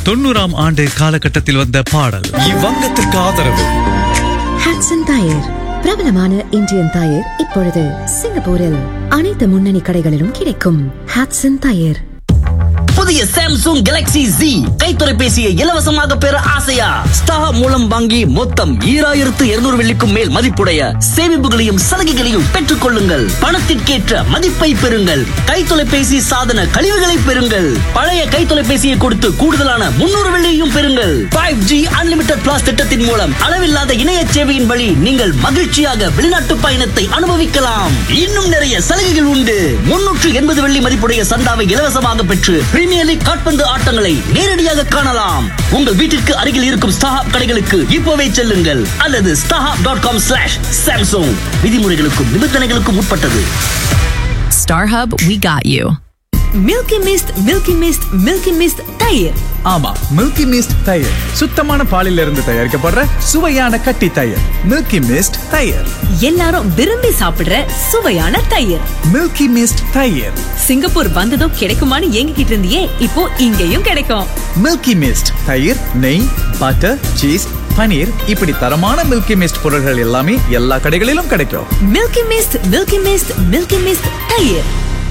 தொண்ணூறாம் ஆண்டு காலகட்டத்தில் வந்த பாடல் இவ்வங்கத்திற்கு ஆதரவு ஹாட்சன் டயர் பிரபலமான இந்தியன் டயர் இப்பொழுது சிங்கப்பூரில் அனைத்து முன்னணி கடைகளிலும் கிடைக்கும் ஹாட்சன் டயர் புதிய சாம்சங் கேலக்ஸி Z கை தொலைபேசியை இலவசமாக பெற ஆசையா ஸ்டார் மூலம் வாங்கி மொத்தம் ஈராயிரத்து இருநூறு வெள்ளிக்கும் மேல் மதிப்புடைய சேமிப்புகளையும் சலுகைகளையும் பெற்றுக் கொள்ளுங்கள் பணத்திற்கேற்ற மதிப்பை பெறுங்கள் கை தொலைபேசி சாதன கழிவுகளை பெறுங்கள் பழைய கை தொலைபேசியை கொடுத்து கூடுதலான முன்னூறு வெள்ளியையும் பெறுங்கள் ஃபைவ் ஜி அன்லிமிட்டட் பிளாஸ் திட்டத்தின் மூலம் அளவில்லாத இணைய சேவையின் வழி நீங்கள் மகிழ்ச்சியாக வெளிநாட்டு பயணத்தை அனுபவிக்கலாம் இன்னும் நிறைய சலுகைகள் உண்டு முன்னூற்று எண்பது வெள்ளி மதிப்புடைய சந்தாவை இலவசமாக பெற்று பிரீமியர் லீக் காட்பந்து ஆட்டங்களை நேரடியாக காணலாம் உங்கள் வீட்டிற்கு அருகில் இருக்கும் ஸ்டாஹாப் கடைகளுக்கு இப்போவே செல்லுங்கள் அல்லது StarHub dot com slash Samsung விதிமுறைகளுக்கும் நிபந்தனைகளுக்கும் உட்பட்டது Star Hub, we got you. Milky Mist Milky Mist Milky Mist தயிர் ஆமா மில்கி மிஸ்ட் தயிர் சுத்தமான பாலில் இருந்து தயாரிக்கப்படுற சுவையான கட்டி தயிர் மில்கி மிஸ்ட் தயிர் எல்லாரும் விரும்பி சாப்பிடுற சுவையான தயிர் மில்கி மிஸ்ட் தயிர் சிங்கப்பூர் வந்ததும் கிடைக்குமான்னு ஏங்கிக்கிட்டு இருந்தியே இப்போ இங்கேயும் கிடைக்கும் மில்கி மிஸ்ட் தயிர் நெய் பட்டர் சீஸ் பனீர் இப்படி தரமான மில்கி மிஸ்ட் பொருட்கள் எல்லாமே எல்லா கடைகளிலும் கிடைக்கும் Milky Mist Milky Mist Milky Mist தயிர்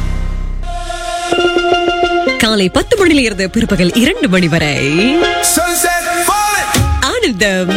காலை பத்து மணியில இருந்து பிற்பகல் இரண்டு மணி வரை Sunset falling, ஆனந்தம்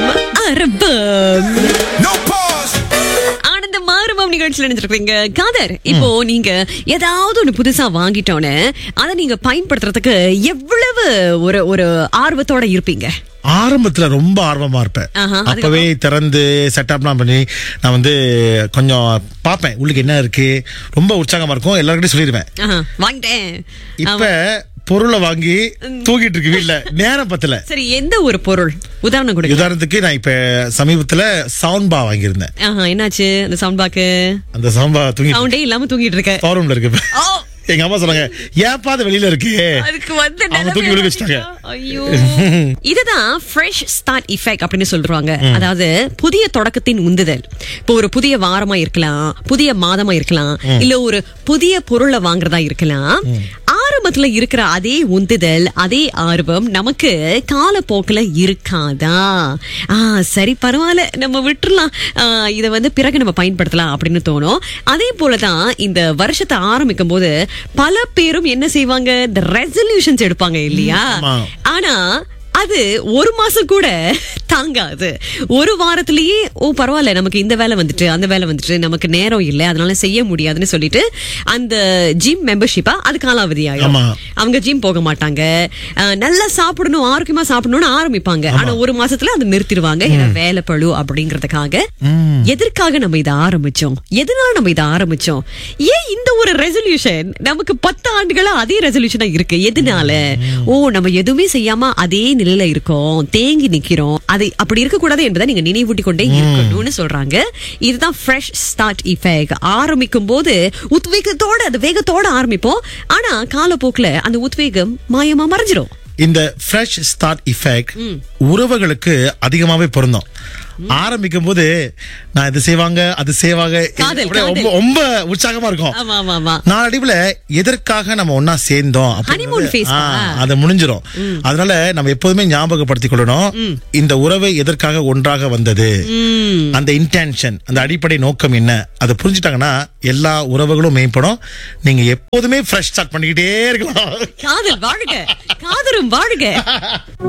அரபம் no pause. ஆனந்தம் ஆரம்பம் நிகழ்ச்சியில் நினைச்சிருக்கீங்க காதர் இப்போ நீங்க ஏதாவது ஒண்ணு புதுசா வாங்கிட்டோன்னு அதை நீங்க பயன்படுத்துறதுக்கு எவ்வளவு ஒரு ஒரு ஆர்வத்தோட இருப்பீங்க ஆரம்பத்துல ரொம்ப ஆர்வமா இருப்பேன் ஆஹா, அப்பவே திறந்து செட்டப்லாம் பண்ணி நான் வந்து கொஞ்சம் பார்ப்பேன் உள்ளுக்கு என்ன இருக்கு ரொம்ப உற்சாகமா இருக்கும் எல்லாருக்கிட்டையும் சொல்லிடுவேன் ஆஹா, வாங்கிட்டேன் இப்ப பொருளை வாங்கி தூக்கிட்டு இருக்கு வீட்ல நேரம் பத்தல சரி எந்த ஒரு பொருள் உதாரணம் கொடுங்க உதாரணத்துக்கு நான் இப்ப சமீபத்துல சவுண்ட் பா வாங்கியிருந்தேன் ஆஹா, என்னாச்சு அந்த சவுண்ட் பாக்கு அந்த சவுண்ட் பா தூங்கி சவுண்டே இல்லாம தூங்கிட்டு இருக்க ரூம்ல இருக்கு இப்ப. ஓ, எங்க அம்மா சொன்னாங்க ஏன்ப்பா அது வெளியில இருக்கு அதுக்கு வந்து அவங்க தூக்கி விழுக வச்சுட்டாங்க. ஐயோ இதுதான் ஃப்ரெஷ் ஸ்டார்ட் இஃபெக்ட் அப்படின்னு சொல்றாங்க அதாவது புதிய தொடக்கத்தின் உந்துதல் இப்போ ஒரு புதிய வாரமா இருக்கலாம் புதிய மாதமா இருக்கலாம் இல்ல ஒரு புதிய பொருளை வாங்குறதா இருக்கலாம் ஆரம்பத்துல இருக்கிற அதே உந்துதல் அதே ஆர்வம் நமக்கு காலப்போக்குல இருக்காதா ஆ சரி பரவாயில்ல நம்ம விட்டுறலாம் ஆ, இதை வந்து பிறகு நம்ம பயன்படுத்தலாம் அப்படின்னு தோணும் அதே போலதான் இந்த வருஷத்தை ஆரம்பிக்கும் போது பல பேரும் என்ன செய்வாங்க இந்த ரெசல்யூஷன்ஸ் எடுப்பாங்க இல்லையா ஆமா. ஆனா அது ஒரு மாசம் கூட தாங்காது ஒரு வாரத்திலேயே ஓ பரவாயில்ல நமக்கு இந்த வேலை வந்துட்டு அந்த வேலை வந்துட்டு நமக்கு நேரம் இல்லை அதனால செய்ய முடியாதுன்னு சொல்லிட்டு அந்த ஜிம் மெம்பர்ஷிப்பா அது காலாவதி ஆயிடும் ஆமா. அவங்க ஜிம் போக மாட்டாங்க அஹ், நல்லா சாப்பிடணும் ஆரோக்கியமா சாப்பிடணும்னு ஆரம்பிப்பாங்க ஆனா ஒரு மாசத்துல அதை நிறுத்திடுவாங்க ஏன்னா வேலை பழு அப்படிங்கறதுக்காக எதற்காக நம்ம இதை ஆரம்பிச்சோம் எதனால நம்ம இதை ஆரம்பிச்சோம் ஏன் இந்த ஒரு ரெசல்யூஷன் நமக்கு பத்து ஆண்டுகளா அதே ரெசல்யூஷனா இருக்கு எதனால ஓ நம்ம எதுவுமே செய்யாம அதே நிலையில இருக்கோம் தேங்கி நிக்கிறோம் அதை அப்படி இருக்க கூடாது என்பதை நீங்க நினைவூட்டி கொண்டே இருக்கணும்னு சொல்றாங்க இதுதான் ஃப்ரெஷ் ஸ்டார்ட் இஃபெக்ட் ஆரம்பிக்கும் போது உத்வேகத்தோட அது வேகத்தோட ஆரம்பிப்போம் ஆனா காலப்போக்குல அந்த உத்வேகம் மாயமா மறைஞ்சிரும் இந்த ஃப்ரெஷ் ஸ்டார்ட் இஃபெக்ட் உறவுகளுக்கு அதிகமாவே பொருந்தும் ஆரம்பிக்கும் போது நான் இது செய்வாங்க அது செய்வாங்க இது காதல், அப்படியே காதல். ரொம்ப ரொம்ப உற்சாகமா இருக்கும் ஆமா ஆமா ஆமா நாளடைவுல எதற்காக நம்ம ஒன்னா சேர்ந்தோம் Honeymoon அப்படின்றது- phase ஆ, ஆ? அது முடிஞ்சிரும் அதனால நம்ம எப்போதுமே ஞாபகப்படுத்திக் கொள்ளணும் இந்த உறவு எதற்காக ஒன்றாக வந்தது அந்த இன்டென்ஷன் அந்த அடிப்படை நோக்கம் என்ன அதை புரிஞ்சுட்டாங்கன்னா எல்லா உறவுகளும் மேம்படும் நீங்க எப்போதுமே ஃப்ரெஷ் ஸ்டார்ட் பண்ணிக்கிட்டே இருக்கலாம் காதல் வாழ்க காதலும் வாழ்க